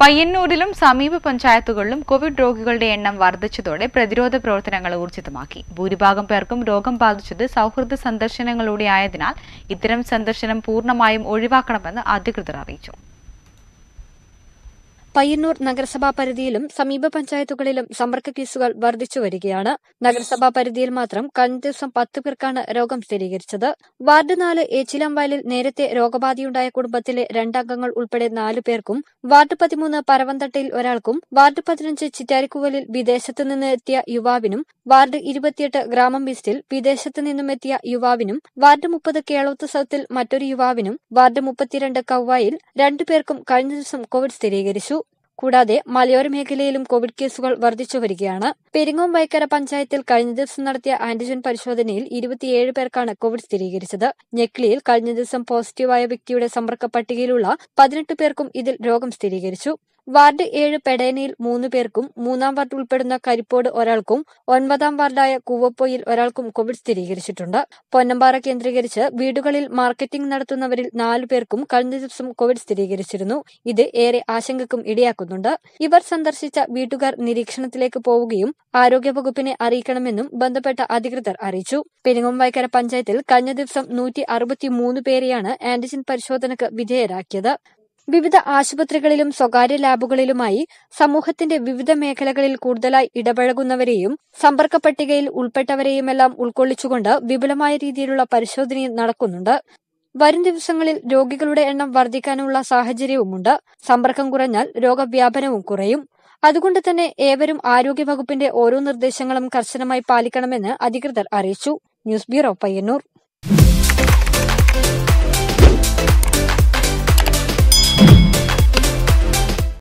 പയ്യന്നൂരിലും സമീപ പഞ്ചായത്തുകളിലും കോവിഡ് രോഗികളുടെ എണ്ണം വർദ്ധിച്ചതോടെ പ്രതിരോധ പ്രവർത്തനങ്ങൾ ഊർജിതമാക്കി ഭൂരിഭാഗം പേർക്കും രോഗം ബാധിച്ചത് സൗഹൃദ സന്ദർശനങ്ങളിലൂടെ ആയതിനാൽ ഇത്തരം സന്ദർശനം പൂർണ്ണമായും ഒഴിവാക്കണമെന്ന് അധികൃതർ അറിയിച്ചു പയ്യന്നൂർ നഗരസഭാ പരിധിയിലും സമീപ പഞ്ചായത്തുകളിലും സമ്പർക്ക കേസുകൾ വർദ്ധിച്ചു വരികയാണ് നഗരസഭാ പരിധിയിൽ മാത്രം കഴിഞ്ഞ ദിവസം പത്ത് പേർക്കാണ് രോഗം സ്ഥിരീകരിച്ചത് വാർഡ് നാല് ഏച്ചിലാംവയലിൽ നേരത്തെ രോഗബാധയുണ്ടായ കുടുംബത്തിലെ രണ്ടംഗങ്ങൾ ഉൾപ്പെടെ നാലു പേർക്കും വാർഡ് പതിമൂന്ന് പരവന്തട്ടയിൽ ഒരാൾക്കും വാർഡ് പതിനഞ്ച് ചിറ്റാരിക്കുവലിൽ വിദേശത്തു നിന്ന് എത്തിയ യുവാവിനും വാർഡ് ഇരുപത്തിയെട്ട് ഗ്രാമം ബീസ്റ്റിൽ വിദേശത്തു നിന്നും എത്തിയ യുവാവിനും വാർഡ് മുപ്പത് കേളോത്ത് സൌത്തിൽ മറ്റൊരു യുവാവിനും വാർഡ് മുപ്പത്തിരണ്ട് കൗവായിൽ രണ്ടുപേർക്കും കഴിഞ്ഞ ദിവസം കോവിഡ് സ്ഥിരീകരിച്ചു കൂടാതെ മലയോര മേഖലയിലും കോവിഡ് കേസുകൾ വർദ്ധിച്ചു വരികയാണ് പെരിങ്ങോം വൈക്കര പഞ്ചായത്തിൽ കഴിഞ്ഞ ദിവസം നടത്തിയ ആന്റിജൻ പരിശോധനയിൽ ഇരുപത്തിയേഴ് പേർക്കാണ് കോവിഡ് സ്ഥിരീകരിച്ചത് ഞെക്ലിയിൽ കഴിഞ്ഞ ദിവസം പോസിറ്റീവായ വ്യക്തിയുടെ സമ്പർക്ക പട്ടികയിലുള്ള പതിനെട്ട് പേർക്കും ഇതിൽ രോഗം സ്ഥിരീകരിച്ചു വാർഡ് ഏഴ് പെടേനയിൽ മൂന്ന് പേർക്കും മൂന്നാം വാർഡ് ഉൾപ്പെടുന്ന കരിപ്പോട് ഒരാൾക്കും ഒൻപതാം വാർഡായ കൂവപ്പൊയിൽ ഒരാൾക്കും കോവിഡ് സ്ഥിരീകരിച്ചിട്ടുണ്ട് പൊന്നമ്പാറ കേന്ദ്രീകരിച്ച് വീടുകളിൽ മാർക്കറ്റിംഗ് നടത്തുന്നവരിൽ നാലു പേർക്കും കഴിഞ്ഞ ദിവസം കോവിഡ് സ്ഥിരീകരിച്ചിരുന്നു ഇത് ഏറെ ആശങ്കക്കും ഇടയാക്കുന്നുണ്ട് ഇവർ സന്ദർശിച്ച വീട്ടുകാർ നിരീക്ഷണത്തിലേക്ക് പോവുകയും ആരോഗ്യവകുപ്പിനെ അറിയിക്കണമെന്നും ബന്ധപ്പെട്ട അധികൃതർ അറിയിച്ചു പെരിങ്ങോം വൈക്കര പഞ്ചായത്തിൽ കഴിഞ്ഞ ദിവസം നൂറ്റി അറുപത്തിമൂന്ന് പേരെയാണ് ആന്റിജൻ പരിശോധനയ്ക്ക് വിധേയരാക്കിയത് വിവിധ ആശുപത്രികളിലും സ്വകാര്യ ലാബുകളിലുമായി സമൂഹത്തിന്റെ വിവിധ മേഖലകളിൽ കൂടുതലായി ഇടപഴകുന്നവരെയും സമ്പർക്ക പട്ടികയിൽ ഉൾപ്പെട്ടവരെയുമെല്ലാം ഉൾക്കൊള്ളിച്ചുകൊണ്ട് വിപുലമായ രീതിയിലുള്ള പരിശോധനയും നടക്കുന്നുണ്ട് വരും ദിവസങ്ങളിൽ രോഗികളുടെ എണ്ണം വർദ്ധിക്കാനുള്ള സാഹചര്യവുമുണ്ട് സമ്പർക്കം കുറഞ്ഞാൽ രോഗവ്യാപനവും കുറയും അതുകൊണ്ട് തന്നെ ഏവരും ആരോഗ്യവകുപ്പിന്റെ ഓരോ നിർദ്ദേശങ്ങളും കർശനമായി പാലിക്കണമെന്ന് അധികൃതർ അറിയിച്ചു ന്യൂസ് ബ്യൂറോ പയ്യന്നൂർ